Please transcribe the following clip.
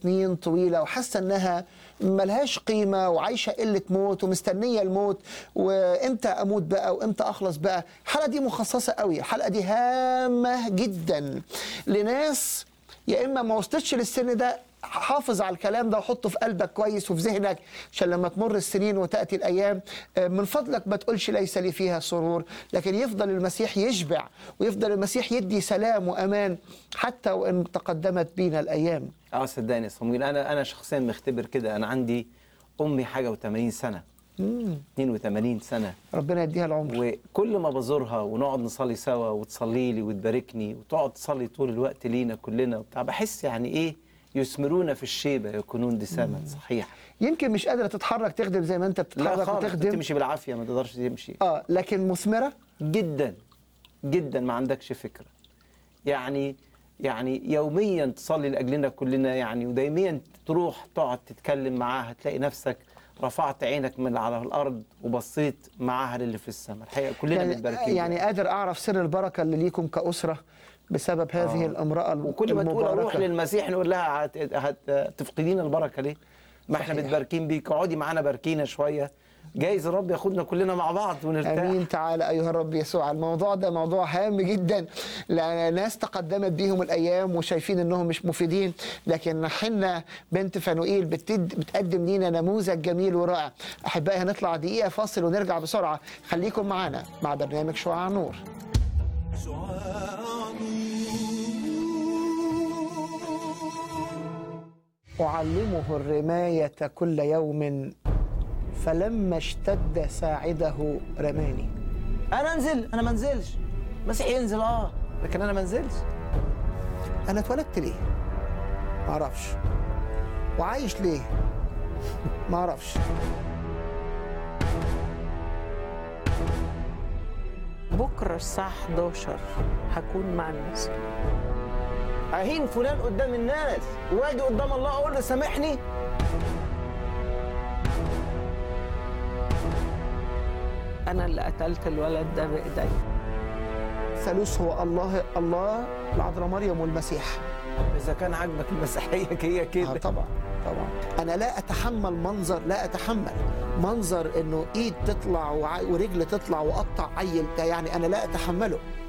سنين طويلة وحاسة إنها ملهاش قيمة وعايشة قلة موت ومستنية الموت وإمتى أموت بقى وإمتى أخلص بقى الحلقة دي مخصصة قوي الحلقة دي هامة جدا لناس يا إما ما وصلتش للسن ده حافظ على الكلام ده وحطه في قلبك كويس وفي ذهنك عشان لما تمر السنين وتأتي الأيام آه، من فضلك ما تقولش ليس لي فيها سرور لكن يفضل المسيح يشبع ويفضل المسيح يدي سلام وأمان حتى وإن تقدمت بينا الأيام اه صدقني يا صمويل انا انا شخصيا مختبر كده انا عندي امي حاجه و80 سنه 82 سنه ربنا يديها العمر وكل ما بزورها ونقعد نصلي سوا وتصلي لي وتباركني وتقعد تصلي طول الوقت لينا كلنا وبتاع بحس يعني ايه يثمرون في الشيبه يكونون دساما صحيح يمكن مش قادرة تتحرك تخدم زي ما أنت لا بتتحرك خالص وتخدم تمشي بالعافيه ما تقدرش تمشي آه لكن مثمرة جدا جدا ما عندكش فكره يعني يعني يوميا تصلي لاجلنا كلنا يعني ودايميا تروح تقعد تتكلم معاها تلاقي نفسك رفعت عينك من على الارض وبصيت معاها للي في السماء الحقيقه كلنا يعني, متباركين يعني قادر أعرف سر البركة اللي ليكم كأسرة بسبب هذه آه. الامرأة الم- وكل ما تقول اروح المباركة. للمسيح نقول لها هت... هت... تفقدين البركه ليه؟ ما احنا صحيح. متباركين بيك اقعدي معانا باركينا شويه جايز الرب ياخدنا كلنا مع بعض ونرتاح امين تعالى ايها الرب يسوع الموضوع ده موضوع هام جدا لان ناس تقدمت بيهم الايام وشايفين انهم مش مفيدين لكن حنا بنت فانوئيل بتد بتقدم لينا نموذج جميل ورائع احبائي هنطلع دقيقه فاصل ونرجع بسرعه خليكم معانا مع برنامج شعاع نور أعلمه الرماية كل يوم فلما اشتد ساعده رماني انا انزل انا ما انزلش المسيح ينزل اه لكن انا ما انزلش أنا اتولدت ليه؟ معرفش وعايش ليه؟ معرفش بكرة الساعة 11 هكون مع الناس اهين فلان قدام الناس واجي قدام الله اقول له سامحني أنا اللي قتلت الولد ده بإيدي ثالوث هو الله الله العذراء مريم والمسيح اذا كان عاجبك المسيحيه هي آه كده طبعا طبعا انا لا اتحمل منظر لا اتحمل منظر انه ايد تطلع وع- ورجل تطلع وقطع عيل ده يعني انا لا اتحمله